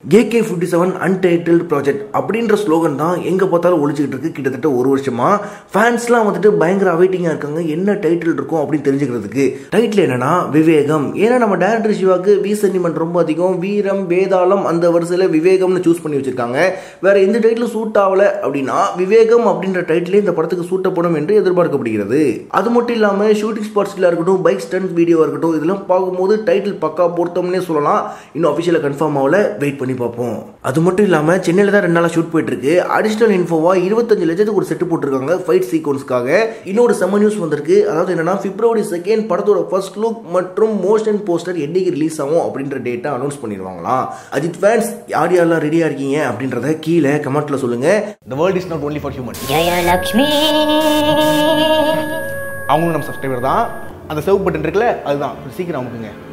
AK fifty seven untitled project அப்படின்ற slogan தான் எங்கே பார்த்தாலும் ஒழிச்சிக்கிட்டு இருக்கு கிட்டத்தட்ட ஒரு வருஷமா ஃபேன்ஸ்லாம் வந்துட்டு பயங்கர அவைட்டிங்காக இருக்காங்க என்ன டைட்டில் இருக்கும் அப்படின்னு தெரிஞ்சுக்கிறதுக்கு டைட்டில் என்னன்னா விவேகம் ஏன்னா நம்ம டேரக்டர் சிவாக்கு வி சென்டிமெண்ட் ரொம்ப அதிகம் வீரம் வேதாளம் அந்த வரிசையில் விவேகம்னு சூஸ் பண்ணி வச்சிருக்காங்க வேற எந்த டைட்டிலும் சூட் ஆகல அப்படின்னா விவேகம் அப்படின்ற டைட்டிலே இந்த படத்துக்கு சூட்டப்படும் என்று எதிர்பார்க்கப்படுகிறது அது மட்டும் இல்லாமல் ஷூட்டிங் ஸ்பாட்ஸ்ல இருக்கட்டும் பைக் ஸ்டன்ட் வீடியோவாக இருக்கட்டும் இதெல்லாம் பார்க்கும்போது டைட்டில் பக்கா பொருத்தம்னே சொல்லலாம் இன்னும் அஃபிஷியலாக கன்ஃபார்ம் ஆகல வெயிட் பண்ணி பார்ப்போம் அது மட்டும் இல்லாமல் சென்னையில் தான் ரெண்டு நாளாக ஷூட் போயிட்டு இருக்கு அடிஷனல் இன்ஃபோவா இருபத்தஞ்சு லட்சத்துக்கு ஒரு செட்டு போட்டிருக்காங்க ஃபைட் சீக்வன்ஸ்க்காக இன்னொரு செம்ம நியூஸ் வந்திருக்கு அதாவது என்னன்னா பிப்ரவரி செகண்ட் படத்தோட ஃபர்ஸ்ட் லுக் மற்றும் மோஷன் போஸ்டர் என்னைக்கு ரிலீஸ் ஆகும் அப்படின்ற டேட்டை அனௌன்ஸ் பண்ணிடுவாங்களாம் அஜித் ஃபேன்ஸ் யார் யாரெல்லாம் ரெடியாக இருக்கீங்க அப்படின்றத கீழே கமெண்ட்ல சொல்லுங்க the world is not only for human Jayalakshmi அவங்களும் நம்ம சப்ஸ்கிரைபர் தான் அந்த சர்வ் பட்டன் இருக்குல்ல அதுதான் சீக்கிரம் அமுக்குங்க